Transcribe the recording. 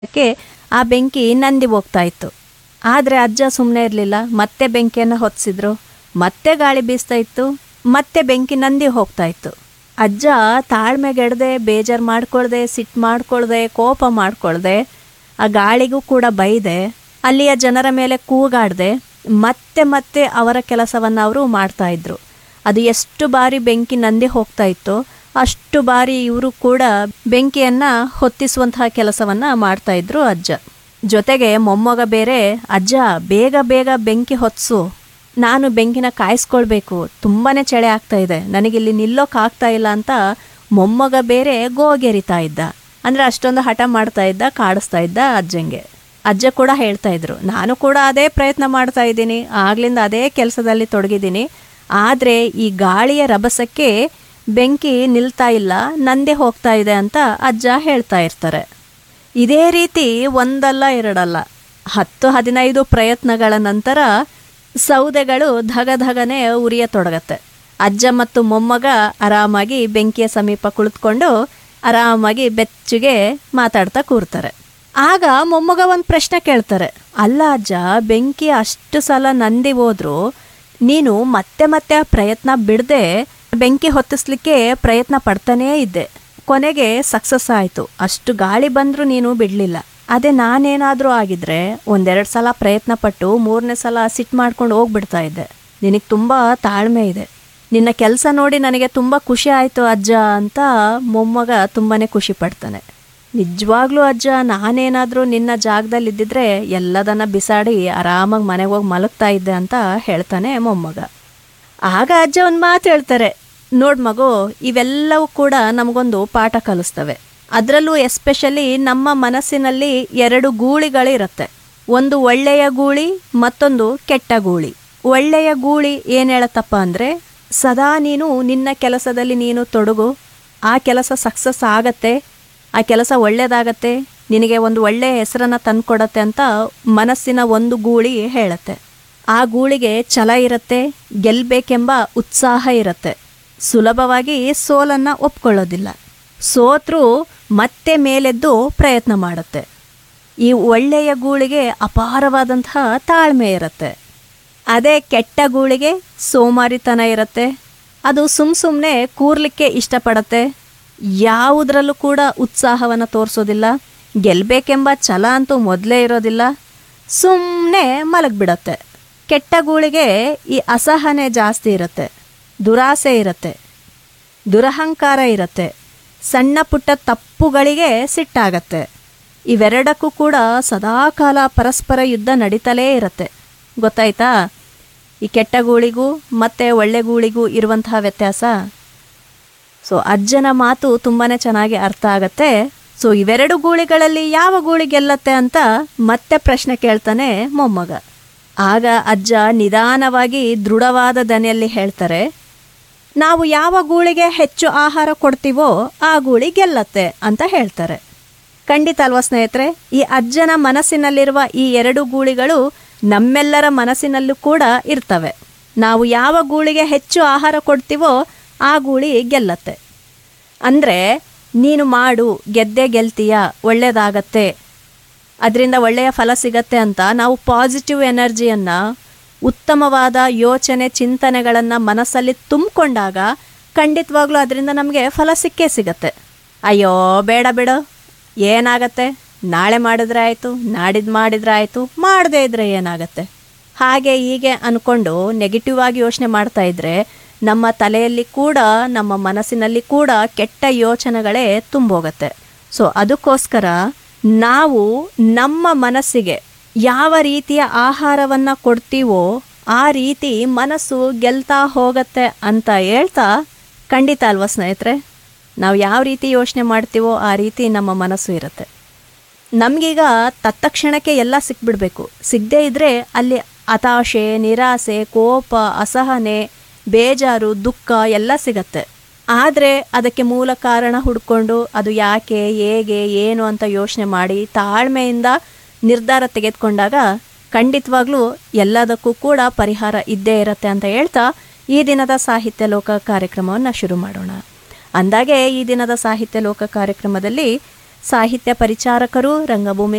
ಕ್ಕೆ ಆ ಬೆಂಕಿ ನಂದಿ ಹೋಗ್ತಾ ಇತ್ತು ಆದರೆ ಅಜ್ಜ ಸುಮ್ಮನೆ ಇರಲಿಲ್ಲ ಮತ್ತೆ ಬೆಂಕಿಯನ್ನು ಹೊತ್ತಿಸಿದ್ರು ಮತ್ತೆ ಗಾಳಿ ಬೀಸ್ತಾ ಇತ್ತು ಮತ್ತೆ ಬೆಂಕಿ ನಂದಿ ಹೋಗ್ತಾ ಇತ್ತು ಅಜ್ಜ ತಾಳ್ಮೆಗೆಡದೆ ಬೇಜಾರು ಮಾಡ್ಕೊಳ್ದೆ ಸಿಟ್ಟು ಮಾಡ್ಕೊಳ್ದೆ ಕೋಪ ಮಾಡ್ಕೊಳ್ದೆ ಆ ಗಾಳಿಗೂ ಕೂಡ ಬೈದೆ ಅಲ್ಲಿಯ ಜನರ ಮೇಲೆ ಕೂಗಾಡ್ದೆ ಮತ್ತೆ ಮತ್ತೆ ಅವರ ಕೆಲಸವನ್ನು ಅವರು ಮಾಡ್ತಾ ಇದ್ರು ಅದು ಎಷ್ಟು ಬಾರಿ ಬೆಂಕಿ ನಂದಿ ಹೋಗ್ತಾ ಇತ್ತೋ ಅಷ್ಟು ಬಾರಿ ಇವರು ಕೂಡ ಬೆಂಕಿಯನ್ನ ಹೊತ್ತಿಸುವಂತಹ ಕೆಲಸವನ್ನ ಮಾಡ್ತಾ ಇದ್ರು ಅಜ್ಜ ಜೊತೆಗೆ ಮೊಮ್ಮಗ ಬೇರೆ ಅಜ್ಜ ಬೇಗ ಬೇಗ ಬೆಂಕಿ ಹೊತ್ಸು ನಾನು ಬೆಂಕಿನ ಕಾಯಿಸ್ಕೊಳ್ಬೇಕು ತುಂಬಾನೇ ಚಳಿ ಆಗ್ತಾ ಇದೆ ನನಗಿಲ್ಲಿ ನಿಲ್ಲೋಕ್ ಆಗ್ತಾ ಇಲ್ಲ ಅಂತ ಮೊಮ್ಮಗ ಬೇರೆ ಗೋಗೆರಿತಾ ಇದ್ದ ಅಂದ್ರೆ ಅಷ್ಟೊಂದು ಹಠ ಮಾಡ್ತಾ ಇದ್ದ ಕಾಡಿಸ್ತಾ ಇದ್ದ ಅಜ್ಜಂಗೆ ಅಜ್ಜ ಕೂಡ ಹೇಳ್ತಾ ಇದ್ರು ನಾನು ಕೂಡ ಅದೇ ಪ್ರಯತ್ನ ಮಾಡ್ತಾ ಇದ್ದೀನಿ ಆಗ್ಲಿಂದ ಅದೇ ಕೆಲಸದಲ್ಲಿ ತೊಡಗಿದ್ದೀನಿ ಆದರೆ ಈ ಗಾಳಿಯ ರಭಸಕ್ಕೆ ಬೆಂಕಿ ನಿಲ್ತಾ ಇಲ್ಲ ನಂದೇ ಹೋಗ್ತಾ ಇದೆ ಅಂತ ಅಜ್ಜ ಹೇಳ್ತಾ ಇರ್ತಾರೆ ಇದೇ ರೀತಿ ಒಂದಲ್ಲ ಎರಡಲ್ಲ ಹತ್ತು ಹದಿನೈದು ಪ್ರಯತ್ನಗಳ ನಂತರ ಸೌದೆಗಳು ಧಗಧಗನೆ ಉರಿಯತೊಡಗತ್ತೆ ಅಜ್ಜ ಮತ್ತು ಮೊಮ್ಮಗ ಆರಾಮಾಗಿ ಬೆಂಕಿಯ ಸಮೀಪ ಕುಳಿತುಕೊಂಡು ಆರಾಮಾಗಿ ಬೆಚ್ಚಗೆ ಮಾತಾಡ್ತಾ ಕೂರ್ತಾರೆ ಆಗ ಮೊಮ್ಮಗ ಒಂದು ಪ್ರಶ್ನೆ ಕೇಳ್ತಾರೆ ಅಲ್ಲ ಅಜ್ಜ ಬೆಂಕಿ ಅಷ್ಟು ಸಲ ನಂದಿ ಹೋದ್ರು ನೀನು ಮತ್ತೆ ಮತ್ತೆ ಆ ಪ್ರಯತ್ನ ಬಿಡದೆ ಬೆಂಕಿ ಹೊತ್ತಿಸ್ಲಿಕ್ಕೆ ಪ್ರಯತ್ನ ಪಡ್ತಾನೇ ಇದ್ದೆ ಕೊನೆಗೆ ಸಕ್ಸಸ್ ಆಯಿತು ಅಷ್ಟು ಗಾಳಿ ಬಂದರೂ ನೀನು ಬಿಡಲಿಲ್ಲ ಅದೇ ನಾನೇನಾದರೂ ಆಗಿದ್ರೆ ಒಂದೆರಡು ಸಲ ಪ್ರಯತ್ನ ಪಟ್ಟು ಮೂರನೇ ಸಲ ಸಿಟ್ಟು ಮಾಡ್ಕೊಂಡು ಹೋಗ್ಬಿಡ್ತಾ ಇದ್ದೆ ನಿನಗೆ ತುಂಬ ತಾಳ್ಮೆ ಇದೆ ನಿನ್ನ ಕೆಲಸ ನೋಡಿ ನನಗೆ ತುಂಬ ಖುಷಿ ಆಯಿತು ಅಜ್ಜ ಅಂತ ಮೊಮ್ಮಗ ತುಂಬಾ ಖುಷಿ ಪಡ್ತಾನೆ ನಿಜವಾಗ್ಲೂ ಅಜ್ಜ ನಾನೇನಾದರೂ ನಿನ್ನ ಜಾಗದಲ್ಲಿ ಇದ್ದಿದ್ರೆ ಎಲ್ಲದನ್ನ ಬಿಸಾಡಿ ಆರಾಮಾಗಿ ಮನೆಗೆ ಹೋಗಿ ಮಲಗ್ತಾ ಇದ್ದೆ ಅಂತ ಹೇಳ್ತಾನೆ ಮೊಮ್ಮಗ ಆಗ ಅಜ್ಜ ಒಂದು ಮಾತು ಹೇಳ್ತಾರೆ ನೋಡ್ ಮಗು ಇವೆಲ್ಲವೂ ಕೂಡ ನಮಗೊಂದು ಪಾಠ ಕಲಿಸ್ತವೆ ಅದರಲ್ಲೂ ಎಸ್ಪೆಷಲಿ ನಮ್ಮ ಮನಸ್ಸಿನಲ್ಲಿ ಎರಡು ಗೂಳಿಗಳಿರುತ್ತೆ ಒಂದು ಒಳ್ಳೆಯ ಗೂಳಿ ಮತ್ತೊಂದು ಕೆಟ್ಟ ಗೂಳಿ ಒಳ್ಳೆಯ ಗೂಳಿ ಏನು ಹೇಳತ್ತಪ್ಪ ಅಂದರೆ ಸದಾ ನೀನು ನಿನ್ನ ಕೆಲಸದಲ್ಲಿ ನೀನು ತೊಡಗು ಆ ಕೆಲಸ ಸಕ್ಸಸ್ ಆಗತ್ತೆ ಆ ಕೆಲಸ ಒಳ್ಳೇದಾಗತ್ತೆ ನಿನಗೆ ಒಂದು ಒಳ್ಳೆಯ ಹೆಸರನ್ನು ತಂದ್ಕೊಡತ್ತೆ ಅಂತ ಮನಸ್ಸಿನ ಒಂದು ಗೂಳಿ ಹೇಳತ್ತೆ ಆ ಗೂಳಿಗೆ ಛಲ ಇರುತ್ತೆ ಗೆಲ್ಬೇಕೆಂಬ ಉತ್ಸಾಹ ಇರುತ್ತೆ ಸುಲಭವಾಗಿ ಸೋಲನ್ನ ಒಪ್ಕೊಳ್ಳೋದಿಲ್ಲ ಸೋತ್ರು ಮತ್ತೆ ಮೇಲೆದ್ದು ಪ್ರಯತ್ನ ಮಾಡುತ್ತೆ ಈ ಒಳ್ಳೆಯ ಗೂಳಿಗೆ ಅಪಾರವಾದಂತಹ ತಾಳ್ಮೆ ಇರುತ್ತೆ ಅದೇ ಕೆಟ್ಟ ಗೂಳಿಗೆ ಸೋಮಾರಿತನ ಇರುತ್ತೆ ಅದು ಸುಮ್ ಸುಮ್ಮನೆ ಕೂರ್ಲಿಕ್ಕೆ ಇಷ್ಟಪಡತ್ತೆ ಯಾವುದರಲ್ಲೂ ಕೂಡ ಉತ್ಸಾಹವನ್ನು ತೋರಿಸೋದಿಲ್ಲ ಗೆಲ್ಲಬೇಕೆಂಬ ಛಲ ಅಂತೂ ಮೊದಲೇ ಇರೋದಿಲ್ಲ ಸುಮ್ಮನೆ ಮಲಗಿಬಿಡತ್ತೆ ಕೆಟ್ಟ ಗೂಳಿಗೆ ಈ ಅಸಹನೆ ಜಾಸ್ತಿ ಇರುತ್ತೆ ದುರಾಸೆ ಇರುತ್ತೆ ದುರಹಂಕಾರ ಇರುತ್ತೆ ಸಣ್ಣ ಪುಟ್ಟ ತಪ್ಪುಗಳಿಗೆ ಸಿಟ್ಟಾಗತ್ತೆ ಇವೆರಡಕ್ಕೂ ಕೂಡ ಸದಾಕಾಲ ಪರಸ್ಪರ ಯುದ್ಧ ನಡೀತಲೇ ಇರುತ್ತೆ ಗೊತ್ತಾಯ್ತಾ ಈ ಕೆಟ್ಟ ಗೂಳಿಗೂ ಮತ್ತು ಒಳ್ಳೆ ಗೂಳಿಗೂ ಇರುವಂತಹ ವ್ಯತ್ಯಾಸ ಸೊ ಅಜ್ಜನ ಮಾತು ತುಂಬಾ ಚೆನ್ನಾಗಿ ಅರ್ಥ ಆಗತ್ತೆ ಸೊ ಇವೆರಡು ಗೂಳಿಗಳಲ್ಲಿ ಯಾವ ಗೂಳಿ ಗೆಲ್ಲತ್ತೆ ಅಂತ ಮತ್ತೆ ಪ್ರಶ್ನೆ ಕೇಳ್ತಾನೆ ಮೊಮ್ಮಗ ಆಗ ಅಜ್ಜ ನಿಧಾನವಾಗಿ ದೃಢವಾದ ದನಿಯಲ್ಲಿ ಹೇಳ್ತಾರೆ ನಾವು ಯಾವ ಗೂಳಿಗೆ ಹೆಚ್ಚು ಆಹಾರ ಕೊಡ್ತೀವೋ ಆ ಗೂಳಿ ಗೆಲ್ಲತ್ತೆ ಅಂತ ಹೇಳ್ತಾರೆ ಖಂಡಿತ ಅಲ್ವಾ ಸ್ನೇಹಿತರೆ ಈ ಅಜ್ಜನ ಮನಸ್ಸಿನಲ್ಲಿರುವ ಈ ಎರಡು ಗೂಳಿಗಳು ನಮ್ಮೆಲ್ಲರ ಮನಸ್ಸಿನಲ್ಲೂ ಕೂಡ ಇರ್ತವೆ ನಾವು ಯಾವ ಗೂಳಿಗೆ ಹೆಚ್ಚು ಆಹಾರ ಕೊಡ್ತೀವೋ ಆ ಗೂಳಿ ಗೆಲ್ಲತ್ತೆ ಅಂದರೆ ನೀನು ಮಾಡು ಗೆದ್ದೆ ಗೆಲ್ತೀಯ ಒಳ್ಳೇದಾಗತ್ತೆ ಅದರಿಂದ ಒಳ್ಳೆಯ ಫಲ ಸಿಗತ್ತೆ ಅಂತ ನಾವು ಪಾಸಿಟಿವ್ ಎನರ್ಜಿಯನ್ನು ಉತ್ತಮವಾದ ಯೋಚನೆ ಚಿಂತನೆಗಳನ್ನು ಮನಸ್ಸಲ್ಲಿ ತುಂಬಿಕೊಂಡಾಗ ಖಂಡಿತವಾಗ್ಲೂ ಅದರಿಂದ ನಮಗೆ ಫಲ ಸಿಕ್ಕೇ ಸಿಗತ್ತೆ ಅಯ್ಯೋ ಬೇಡ ಬಿಡು ಏನಾಗತ್ತೆ ನಾಳೆ ಮಾಡಿದ್ರೆ ಆಯಿತು ನಾಡಿದ್ದು ಮಾಡಿದ್ರೆ ಆಯಿತು ಮಾಡದೇ ಇದ್ರೆ ಏನಾಗತ್ತೆ ಹಾಗೆ ಹೀಗೆ ಅಂದ್ಕೊಂಡು ನೆಗೆಟಿವ್ ಆಗಿ ಯೋಚನೆ ಮಾಡ್ತಾ ಇದ್ರೆ ನಮ್ಮ ತಲೆಯಲ್ಲಿ ಕೂಡ ನಮ್ಮ ಮನಸ್ಸಿನಲ್ಲಿ ಕೂಡ ಕೆಟ್ಟ ಯೋಚನೆಗಳೇ ತುಂಬೋಗತ್ತೆ ಸೊ ಅದಕ್ಕೋಸ್ಕರ ನಾವು ನಮ್ಮ ಮನಸ್ಸಿಗೆ ಯಾವ ರೀತಿಯ ಆಹಾರವನ್ನು ಕೊಡ್ತೀವೋ ಆ ರೀತಿ ಮನಸ್ಸು ಗೆಲ್ತಾ ಹೋಗತ್ತೆ ಅಂತ ಹೇಳ್ತಾ ಖಂಡಿತ ಅಲ್ವಾ ಸ್ನೇಹಿತರೆ ನಾವು ಯಾವ ರೀತಿ ಯೋಚನೆ ಮಾಡ್ತೀವೋ ಆ ರೀತಿ ನಮ್ಮ ಮನಸ್ಸು ಇರುತ್ತೆ ನಮಗೀಗ ತತ್ಕ್ಷಣಕ್ಕೆ ಎಲ್ಲ ಸಿಕ್ಬಿಡ್ಬೇಕು ಸಿಗದೇ ಇದ್ದರೆ ಅಲ್ಲಿ ಹತಾಶೆ ನಿರಾಸೆ ಕೋಪ ಅಸಹನೆ ಬೇಜಾರು ದುಃಖ ಎಲ್ಲ ಸಿಗತ್ತೆ ಆದರೆ ಅದಕ್ಕೆ ಮೂಲ ಕಾರಣ ಹುಡ್ಕೊಂಡು ಅದು ಯಾಕೆ ಹೇಗೆ ಏನು ಅಂತ ಯೋಚನೆ ಮಾಡಿ ತಾಳ್ಮೆಯಿಂದ ನಿರ್ಧಾರ ತೆಗೆದುಕೊಂಡಾಗ ಖಂಡಿತವಾಗ್ಲೂ ಎಲ್ಲದಕ್ಕೂ ಕೂಡ ಪರಿಹಾರ ಇದ್ದೇ ಇರತ್ತೆ ಅಂತ ಹೇಳ್ತಾ ಈ ದಿನದ ಸಾಹಿತ್ಯ ಲೋಕ ಕಾರ್ಯಕ್ರಮವನ್ನು ಶುರು ಮಾಡೋಣ ಅಂದಾಗೆ ಈ ದಿನದ ಸಾಹಿತ್ಯ ಲೋಕ ಕಾರ್ಯಕ್ರಮದಲ್ಲಿ ಸಾಹಿತ್ಯ ಪರಿಚಾರಕರು ರಂಗಭೂಮಿ